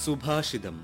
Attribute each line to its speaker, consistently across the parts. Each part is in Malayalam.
Speaker 1: സുഭാഷിതം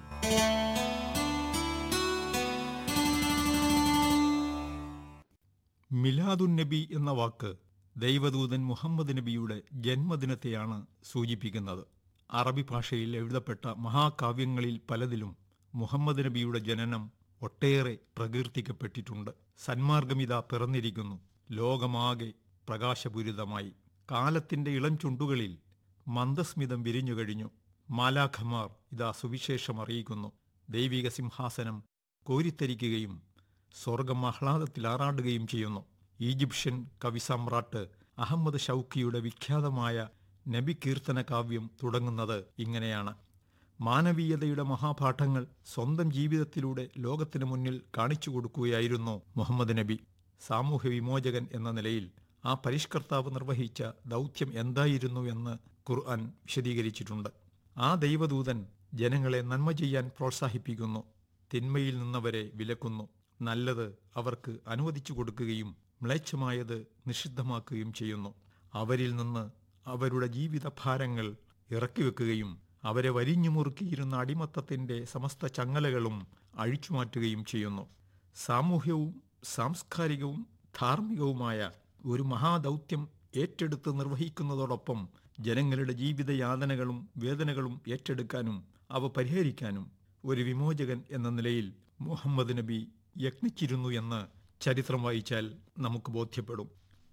Speaker 2: മിലാദുൻ നബി എന്ന വാക്ക് ദൈവദൂതൻ മുഹമ്മദ് നബിയുടെ ജന്മദിനത്തെയാണ് സൂചിപ്പിക്കുന്നത് അറബി ഭാഷയിൽ എഴുതപ്പെട്ട മഹാകാവ്യങ്ങളിൽ പലതിലും മുഹമ്മദ് നബിയുടെ ജനനം ഒട്ടേറെ പ്രകീർത്തിക്കപ്പെട്ടിട്ടുണ്ട് സന്മാർഗമിത പിറന്നിരിക്കുന്നു ലോകമാകെ പ്രകാശപൂരിതമായി കാലത്തിന്റെ ഇളം ചുണ്ടുകളിൽ മന്ദസ്മിതം വിരിഞ്ഞു കഴിഞ്ഞു മാലാഖമാർ ഇതാ സുവിശേഷം അറിയിക്കുന്നു ദൈവിക സിംഹാസനം കോരിത്തരിക്കുകയും സ്വർഗം ആഹ്ലാദത്തിൽ ആറാടുകയും ചെയ്യുന്നു ഈജിപ്ഷ്യൻ കവിസമ്രാട്ട് അഹമ്മദ് ഷൗക്കിയുടെ വിഖ്യാതമായ നബി കീർത്തന കാവ്യം തുടങ്ങുന്നത് ഇങ്ങനെയാണ് മാനവീയതയുടെ മഹാപാഠങ്ങൾ സ്വന്തം ജീവിതത്തിലൂടെ ലോകത്തിനു മുന്നിൽ കാണിച്ചു കൊടുക്കുകയായിരുന്നു മുഹമ്മദ് നബി സാമൂഹ്യ വിമോചകൻ എന്ന നിലയിൽ ആ പരിഷ്കർത്താവ് നിർവഹിച്ച ദൗത്യം എന്തായിരുന്നു എന്ന് ഖുർആൻ വിശദീകരിച്ചിട്ടുണ്ട് ആ ദൈവദൂതൻ ജനങ്ങളെ നന്മ ചെയ്യാൻ പ്രോത്സാഹിപ്പിക്കുന്നു തിന്മയിൽ നിന്നവരെ വിലക്കുന്നു നല്ലത് അവർക്ക് അനുവദിച്ചു കൊടുക്കുകയും മ്ലേച്ഛമായത് നിഷിദ്ധമാക്കുകയും ചെയ്യുന്നു അവരിൽ നിന്ന് അവരുടെ ജീവിതഭാരങ്ങൾ ഇറക്കിവെക്കുകയും അവരെ വരിഞ്ഞു മുറുക്കിയിരുന്ന അടിമത്തത്തിന്റെ സമസ്ത ചങ്ങലകളും അഴിച്ചുമാറ്റുകയും ചെയ്യുന്നു സാമൂഹ്യവും സാംസ്കാരികവും ധാർമ്മികവുമായ ഒരു മഹാദൗത്യം ഏറ്റെടുത്ത് നിർവഹിക്കുന്നതോടൊപ്പം ജനങ്ങളുടെ ജീവിതയാതനകളും വേദനകളും ഏറ്റെടുക്കാനും അവ പരിഹരിക്കാനും ഒരു വിമോചകൻ എന്ന നിലയിൽ മുഹമ്മദ് നബി യത്നിച്ചിരുന്നു എന്ന് ചരിത്രം വായിച്ചാൽ നമുക്ക് ബോധ്യപ്പെടും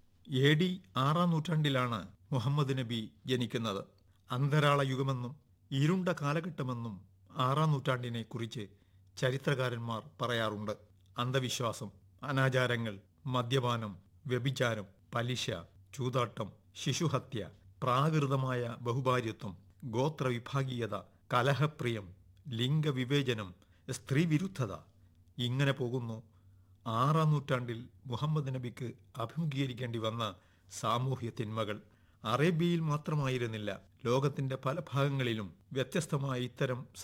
Speaker 2: എ ഡി ആറാം നൂറ്റാണ്ടിലാണ് മുഹമ്മദ് നബി ജനിക്കുന്നത് അന്തരാള യുഗമെന്നും ഇരുണ്ട കാലഘട്ടമെന്നും ആറാം നൂറ്റാണ്ടിനെ കുറിച്ച് ചരിത്രകാരന്മാർ പറയാറുണ്ട് അന്ധവിശ്വാസം അനാചാരങ്ങൾ മദ്യപാനം വ്യഭിചാരം പലിശ ചൂതാട്ടം ശിശുഹത്യ പ്രാകൃതമായ ബഹുഭാര്യത്വം ഗോത്രവിഭാഗീയത കലഹപ്രിയം ലിംഗവിവേചനം സ്ത്രീവിരുദ്ധത ഇങ്ങനെ പോകുന്നു ആറാം നൂറ്റാണ്ടിൽ മുഹമ്മദ് നബിക്ക് അഭിമുഖീകരിക്കേണ്ടി വന്ന സാമൂഹ്യ തിന്മകൾ അറേബ്യയിൽ മാത്രമായിരുന്നില്ല ലോകത്തിന്റെ പല ഭാഗങ്ങളിലും വ്യത്യസ്തമായ ഇത്തരം